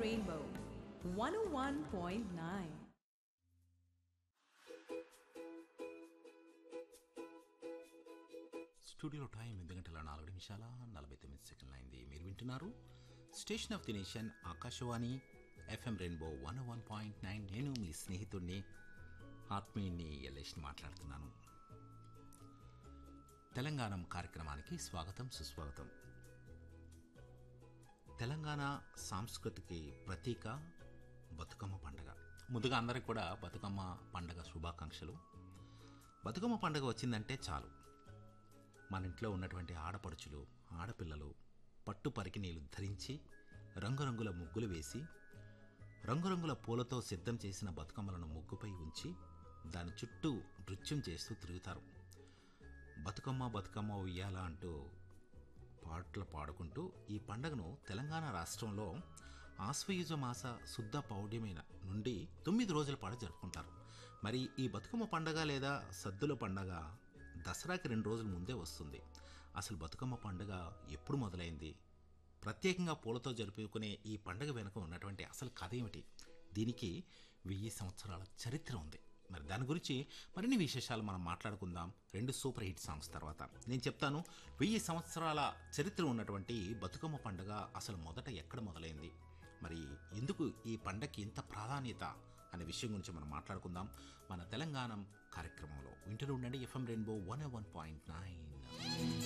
Rainbow 101.9. Studio time ఎనిమిది గంటల నాలుగు నిమిషాల నలభై తొమ్మిది సెకండ్లు అయింది మీరు వింటున్నారు station of the nation Akashvani FM rainbow one one point nine నేను మీ స్నేహితుడిని ఆత్మీయుణ్ణి ఎల్లేష్ని మాట్లాడుతున్నాను తెలంగాణ కార్యక్రమానికి స్వాగతం సుస్వాగతం తెలంగాణ సాంస్కృతికి ప్రతీక బతుకమ్మ పండగ ముందుగా అందరికి కూడా బతుకమ్మ పండగ శుభాకాంక్షలు బతుకమ్మ పండగ వచ్చిందంటే చాలు మన ఇంట్లో ఉన్నటువంటి ఆడపడుచులు ఆడపిల్లలు పట్టు పరికినీలు ధరించి రంగురంగుల ముగ్గులు వేసి రంగురంగుల పూలతో సిద్ధం చేసిన బతుకమ్మలను ముగ్గుపై ఉంచి దాని చుట్టూ నృత్యం చేస్తూ తిరుగుతారు బతుకమ్మ బతుకమ్మ ఉయ్యాల అంటూ పాటలు పాడుకుంటూ ఈ పండగను తెలంగాణ రాష్ట్రంలో ఆశ్వయుజ మాస శుద్ధ పౌర్ణమి నుండి తొమ్మిది రోజుల పాటు జరుపుకుంటారు మరి ఈ బతుకమ్మ పండగ లేదా సద్దుల పండగ దసరాకి రెండు రోజుల ముందే వస్తుంది అసలు బతుకమ్మ పండగ ఎప్పుడు మొదలైంది ప్రత్యేకంగా పూలతో జరుపుకునే ఈ పండగ వెనుక ఉన్నటువంటి అసలు కథ ఏమిటి దీనికి వెయ్యి సంవత్సరాల చరిత్ర ఉంది మరి దాని గురించి మరిన్ని విశేషాలు మనం మాట్లాడుకుందాం రెండు సూపర్ హిట్ సాంగ్స్ తర్వాత నేను చెప్తాను వెయ్యి సంవత్సరాల చరిత్ర ఉన్నటువంటి బతుకమ్మ పండుగ అసలు మొదట ఎక్కడ మొదలైంది మరి ఎందుకు ఈ పండగకి ఇంత ప్రాధాన్యత అనే విషయం గురించి మనం మాట్లాడుకుందాం మన తెలంగాణ కార్యక్రమంలో వింటూ ఉండండి FM rainbow one one point nine